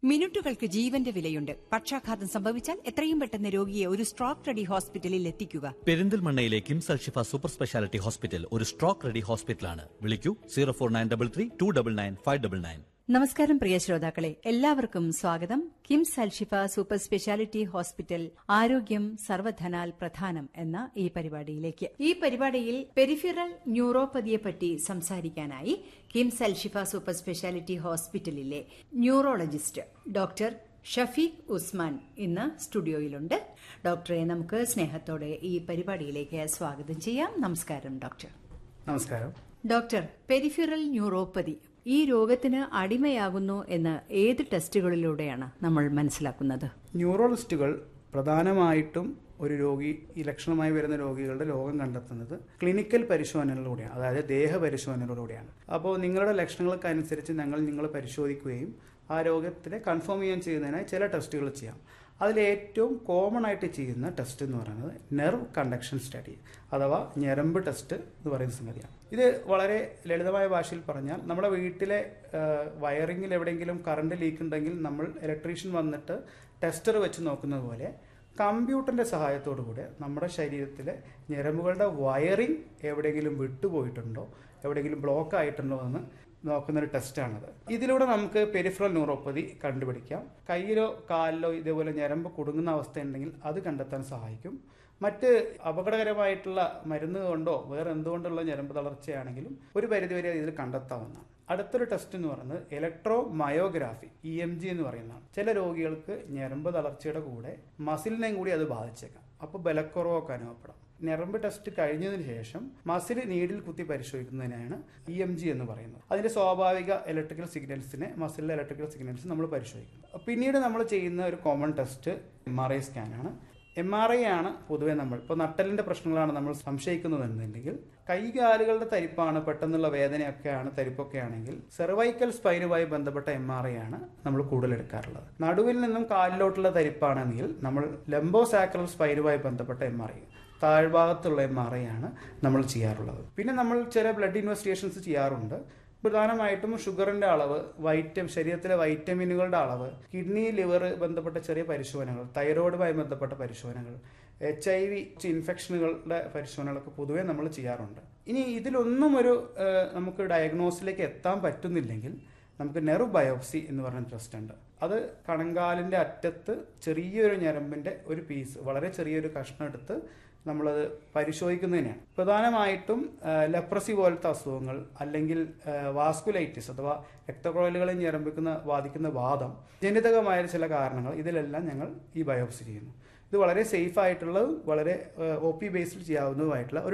മിനിറ്റുകൾക്ക് ജീവന്റെ വിലയുണ്ട് പക്ഷാഘാതം സംഭവിച്ചാൽ എത്രയും പെട്ടെന്ന് രോഗിയെ ഒരു സ്ട്രോക്ക് റെഡി ഹോസ്പിറ്റലിൽ എത്തിക്കുക പെരിന്തൽമണ്ണയിലെ KIMS Alshifa super speciality hospital ഒരു സ്ട്രോക്ക് റെഡി ഹോസ്പിറ്റലാണ് വിളിക്കൂ zero four nine double three two double nine five double nine നമസ്കാരം പ്രിയ ശ്രോതാക്കളെ എല്ലാവർക്കും സ്വാഗതം KIMS Alshifa super speciality hospital ആരോഗ്യം സർവധനാൽ പ്രധാനം എന്ന ഈ പരിപാടിയിലേക്ക് ഈ പരിപാടിയിൽ പെരിഫറൽ ന്യൂറോപ്പതിയെപ്പറ്റി സംസാരിക്കാനായി കിംസ് അൽഷിഫ സൂപ്പർ സ്പെഷ്യാലിറ്റി ഹോസ്പിറ്റലിലെ ന്യൂറോളജിസ്റ്റ് ഡോക്ടർ ഷഫീഖ് ഉസ്മാൻ ഇന്ന് സ്റ്റുഡിയോയിലുണ്ട് ഡോക്ടറെ നമുക്ക് സ്നേഹത്തോടെ ഈ പരിപാടിയിലേക്ക് സ്വാഗതം ചെയ്യാം നമസ്കാരം ഡോക്ടർ നമസ്കാരം ഡോക്ടർ പെരിഫറൽ ന്യൂറോപ്പതി ഈ രോഗത്തിന് അടിമയാകുന്നു എന്ന് ഏത് ടെസ്റ്റുകളിലൂടെയാണ് നമ്മൾ മനസ്സിലാക്കുന്നത് ന്യൂറോളജിസ്റ്റുകൾ പ്രധാനമായിട്ടും ഒരു രോഗി ഈ ലക്ഷണമായി വരുന്ന രോഗികളുടെ രോഗം കണ്ടെത്തുന്നത് ക്ലിനിക്കൽ പരിശോധനകളിലൂടെയാണ് അതായത് ദേഹ പരിശോധനകളിലൂടെയാണ് അപ്പോൾ നിങ്ങളുടെ ലക്ഷണങ്ങൾക്ക് അനുസരിച്ച് ഞങ്ങൾ നിങ്ങളെ പരിശോധിക്കുകയും ആ രോഗത്തിനെ കൺഫേം ചെയ്യാൻ ചെയ്യുന്നതിനായി ചില ടെസ്റ്റുകൾ ചെയ്യാം അതിൽ ഏറ്റവും കോമൺ ആയിട്ട് ചെയ്യുന്ന ടെസ്റ്റ് എന്ന് പറയുന്നത് നെർവ് കണ്ടക്ഷൻ സ്റ്റഡി അഥവാ ഞരമ്പ് ടെസ്റ്റ് എന്ന് പറയുന്ന സംഗതിയാണ് ഇത് വളരെ ലളിതമായ ഭാഷയിൽ പറഞ്ഞാൽ നമ്മുടെ വീട്ടിലെ വയറിങ്ങിൽ എവിടെയെങ്കിലും കറണ്ട് ലീക്ക് ഉണ്ടെങ്കിൽ നമ്മൾ ഇലക്ട്രീഷ്യൻ വന്നിട്ട് ടെസ്റ്റർ വെച്ച് നോക്കുന്നത് പോലെ കമ്പ്യൂട്ടറിന്റെ സഹായത്തോടു കൂടെ നമ്മുടെ ശരീരത്തിലെ ഞരമ്പുകളുടെ വയറിംഗ് എവിടെയെങ്കിലും വിട്ടുപോയിട്ടുണ്ടോ എവിടെയെങ്കിലും ബ്ലോക്ക് ആയിട്ടുണ്ടോ എന്ന് നോക്കുന്ന ഒരു ടെസ്റ്റാണത് ഇതിലൂടെ നമുക്ക് പെരിഫറൽ ന്യൂറോപ്പതി കണ്ടുപിടിക്കാം കയ്യിലോ കാലിലോ ഇതേപോലെ ഞരമ്പ് കുടുങ്ങുന്ന അവസ്ഥ ഉണ്ടെങ്കിൽ അത് കണ്ടെത്താൻ സഹായിക്കും മറ്റ് അപകടകരമായിട്ടുള്ള മരുന്ന് കൊണ്ടോ വേറെ എന്തുകൊണ്ടുള്ള ഞരമ്പ് തളർച്ചയാണെങ്കിലും ഒരു പരിധിവരെ ഇതിൽ കണ്ടെത്താവുന്നതാണ് അടുത്തൊരു ടെസ്റ്റ് എന്ന് പറയുന്നത് electromyography E M G എന്ന് പറയുന്നതാണ് ചില രോഗികൾക്ക് ഞരമ്പ് തളർച്ചയുടെ കൂടെ മസിലിനെയും കൂടി അത് ബാധിച്ചേക്കാം അപ്പോൾ ബലക്കുറവൊക്കെ അനുഭവപ്പെടാം ഞരമ്പ് ടെസ്റ്റ് കഴിഞ്ഞതിന് ശേഷം മസിൽ നീഡിൽ കുത്തി പരിശോധിക്കുന്നതിനാണ് ഇ എം ജി എന്ന് പറയുന്നത് അതിന്റെ സ്വാഭാവിക ഇലക്ട്രിക്കൽ സിഗ്നൽസിനെ മസിലിലെ ഇലക്ട്രിക്കൽ സിഗ്നൽസ് നമ്മൾ പരിശോധിക്കുന്നത് പിന്നീട് നമ്മൾ ചെയ്യുന്ന ഒരു common test M R I സ്കാനാണ് എം ആർ ഐ ആണ് പൊതുവെ നമ്മൾ ഇപ്പോൾ നട്ടലിന്റെ പ്രശ്നങ്ങളാണ് നമ്മൾ സംശയിക്കുന്നതെന്നുണ്ടെങ്കിൽ കൈകാലുകളുടെ തരിപ്പാണ് പെട്ടെന്നുള്ള വേദനയൊക്കെയാണ് തരിപ്പൊക്കെ ആണെങ്കിൽ സെർവൈക്കൽ സ്പൈനുമായി ബന്ധപ്പെട്ട എം ആർ ഐ ആണ് നമ്മൾ കൂടുതൽ എടുക്കാറുള്ളത് നടുവിൽ നിന്നും കാലിലോട്ടുള്ള തരിപ്പാണെങ്കിൽ നമ്മൾ ലംബോസാക്രൽ സ്പൈനുമായി ബന്ധപ്പെട്ട എം ആർ ഐ താഴ്ഭാഗത്തുള്ള എം ആർ ഐ ആണ് നമ്മൾ ചെയ്യാറുള്ളത് പിന്നെ നമ്മൾ ചില ബ്ലഡ് ഇൻവെസ്റ്റിഗേഷൻസ് ചെയ്യാറുണ്ട് പ്രധാനമായിട്ടും ഷുഗറിന്റെ അളവ് വൈറ്റം ശരീരത്തിലെ വൈറ്റമിനുകളുടെ അളവ് കിഡ്നി ലിവർ ബന്ധപ്പെട്ട ചെറിയ പരിശോധനകൾ തൈറോയിഡുമായി ബന്ധപ്പെട്ട പരിശോധനകൾ എച്ച് ഐ വി ഇൻഫെക്ഷനുകളുടെ പരിശോധനകളൊക്കെ പൊതുവേ നമ്മൾ ചെയ്യാറുണ്ട് ഇനി ഇതിലൊന്നും ഒരു നമുക്ക് ഡയഗ്നോസിലേക്ക് എത്താൻ പറ്റുന്നില്ലെങ്കിൽ നമുക്ക് നെർവ് ബയോപ്സി എന്ന് പറയുന്ന ടെസ്റ്റ് ഉണ്ട് അത് കണങ്കാലിന്റെ അറ്റത്ത് ചെറിയൊരു ഞരമ്പിന്റെ ഒരു പീസ് വളരെ ചെറിയൊരു കഷ്ണം എടുത്ത് നമ്മളത് പരിശോധിക്കുന്നതിനാണ് പ്രധാനമായിട്ടും ലെപ്രസി പോലത്തെ അസുഖങ്ങൾ അല്ലെങ്കിൽ വാസ്കുലൈറ്റിസ് അഥവാ രക്തക്കുഴലുകളെ ഞരമ്പിക്കുന്ന ബാധിക്കുന്ന വാദം ജനിതകമായ ചില കാരണങ്ങൾ ഇതിലെല്ലാം ഞങ്ങൾ ഈ ബയോപ്സി ചെയ്യുന്നു ഇത് വളരെ സേഫ് ആയിട്ടുള്ളതും വളരെ ഒ പി ബേസിൽ ചെയ്യാവുന്നതുമായിട്ടുള്ള ഒരു